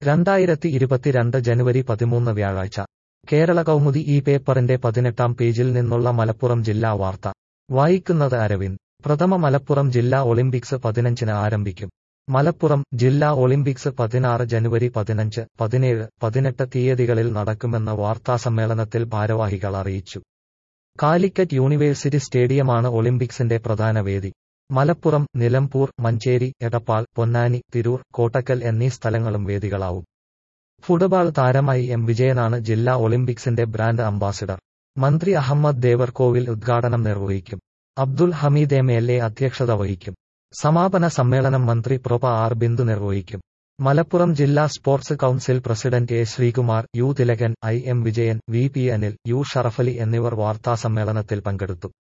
രണ്ടായിരത്തി ഇരുപത്തിരണ്ട് ജനുവരി പതിമൂന്ന് വ്യാഴാഴ്ച കേരള കൗമുദി ഈ പേപ്പറിന്റെ പതിനെട്ടാം പേജിൽ നിന്നുള്ള മലപ്പുറം ജില്ലാ വാർത്ത വായിക്കുന്നത് അരവിന്ദ് പ്രഥമ മലപ്പുറം ജില്ലാ ഒളിമ്പിക്സ് പതിനഞ്ചിന് ആരംഭിക്കും മലപ്പുറം ജില്ലാ ഒളിമ്പിക്സ് പതിനാറ് ജനുവരി പതിനഞ്ച് പതിനേഴ് പതിനെട്ട് തീയതികളിൽ നടക്കുമെന്ന് വാർത്താസമ്മേളനത്തിൽ ഭാരവാഹികൾ അറിയിച്ചു കാലിക്കറ്റ് യൂണിവേഴ്സിറ്റി സ്റ്റേഡിയമാണ് ഒളിമ്പിക്സിന്റെ പ്രധാന വേദി മലപ്പുറം നിലമ്പൂർ മഞ്ചേരി എടപ്പാൾ പൊന്നാനി തിരൂർ കോട്ടക്കൽ എന്നീ സ്ഥലങ്ങളും വേദികളാവും ഫുട്ബോൾ താരമായി എം വിജയനാണ് ജില്ലാ ഒളിമ്പിക്സിന്റെ ബ്രാൻഡ് അംബാസിഡർ മന്ത്രി അഹമ്മദ് ദേവർകോവിൽ ഉദ്ഘാടനം നിർവഹിക്കും Abdul Hameed M L A അധ്യക്ഷത വഹിക്കും സമാപന സമ്മേളനം മന്ത്രി പ്രൊപ ആർ ബിന്ദു നിർവഹിക്കും മലപ്പുറം ജില്ലാ sports council president A Sreekumar U Thilakan I M Vijayan V P Anil U Sharafali എന്നിവർ വാർത്താസമ്മേളനത്തിൽ പങ്കെടുത്തു